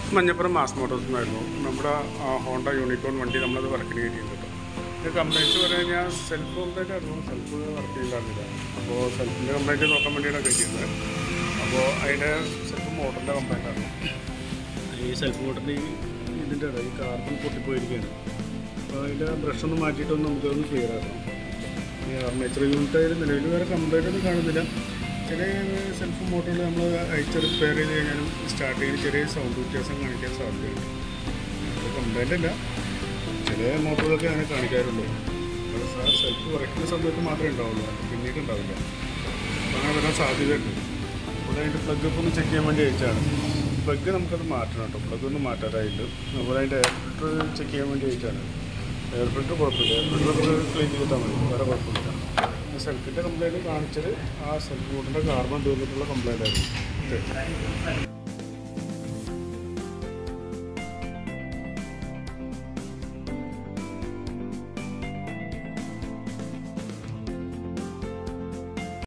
മഞ്ഞപ്പുറം mass Motors എന്നായിരുന്നു നമ്മുടെ ആ, ഹോണ്ട യൂണിക്കോൺ വണ്ടി നമ്മളത് വർക്കിന് കയറ്റിയിട്ടുണ്ട് കേട്ടോ ഇത് കംപ്ലൈൻറ്റ്സ് പറഞ്ഞു കഴിഞ്ഞാൽ സെൽഫ് കംപ്ലൈൻ്റ് ആയിരുന്നു സെൽഫ് വർക്ക് ചെയ്തിട്ടുണ്ടായിരുന്നില്ല അപ്പോൾ സെൽഫിൻ്റെ കംപ്ലൈൻറ്റ് നോക്കാൻ വേണ്ടിയാണ് കയറ്റിയിരുന്നത് അപ്പോൾ അതിൻ്റെ സെൽഫ് മോട്ടറിൻ്റെ കംപ്ലൈൻ്റ് ആണ് ഈ സെൽഫ് മോട്ടറിൻ്റെ ഈ ഇതിൻ്റെ ഈ കാർബൺ പൊട്ടിപ്പോയിരിക്കുകയാണ് അപ്പോൾ അതിൻ്റെ ബ്രഷ് ഒന്ന് മാറ്റിയിട്ടൊന്ന് നമുക്കൊന്ന് ക്ലിയർ ആക്കണം ഈ ആർമേച്ചർ യൂണിറ്റ് ആയാലും നിലവിൽ വേറെ കംപ്ലൈൻ്റ് ഒന്നും കാണുന്നില്ല ചില സെൽഫ് മോട്ടറുകൾ നമ്മൾ അയച്ച് റിപ്പയർ ചെയ്ത് കഴിഞ്ഞാലും സ്റ്റാർട്ട് ചെയ്യുന്ന ചെറിയ സൗണ്ട് വ്യത്യാസം കാണിക്കാൻ സാധ്യതയുണ്ട് അത് കംപ്ലൈൻ്റ് അല്ല ചില മോട്ടറുകളൊക്കെ അങ്ങനെ കാണിക്കാറുള്ളൂ അവിടെ സാർ സെൽഫ് കുറയ്ക്കുന്ന സമയത്ത് മാത്രമേ ഉണ്ടാവുള്ളൂ പിന്നീട് ഉണ്ടാവില്ല അപ്പോൾ അങ്ങനെ വരാൻ സാധ്യതയുണ്ട് അപ്പോൾ അതിൻ്റെ പ്ലഗ് ഒക്കെ ഒന്ന് ചെക്ക് ചെയ്യാൻ വേണ്ടി അയച്ചാണ് പ്ലഗ് നമുക്കത് മാറ്റണം കേട്ടോ പ്ലഗ് ഒന്ന് മാറ്റാറായിട്ട് അതുപോലെ അതിൻ്റെ എയർ ഫിൽറ്റർ ചെക്ക് ചെയ്യാൻ വേണ്ടി അയച്ചാണ് എയർ ഫിൽറ്റർ കുഴപ്പമില്ല എയർ ഫിൽറ്റർ നമുക്ക് ക്ലീൻ ചെയ്തിട്ടാൽ മതി വേറെ കുഴപ്പമില്ല സെൽഫിൻ്റെ കംപ്ലൈൻറ്റ് കാണിച്ചത് ആ സെൽഫ് ബോർഡിൻ്റെ കാർബൺ തീർന്നിട്ടുള്ള കംപ്ലൈൻ്റ് ആയിരുന്നു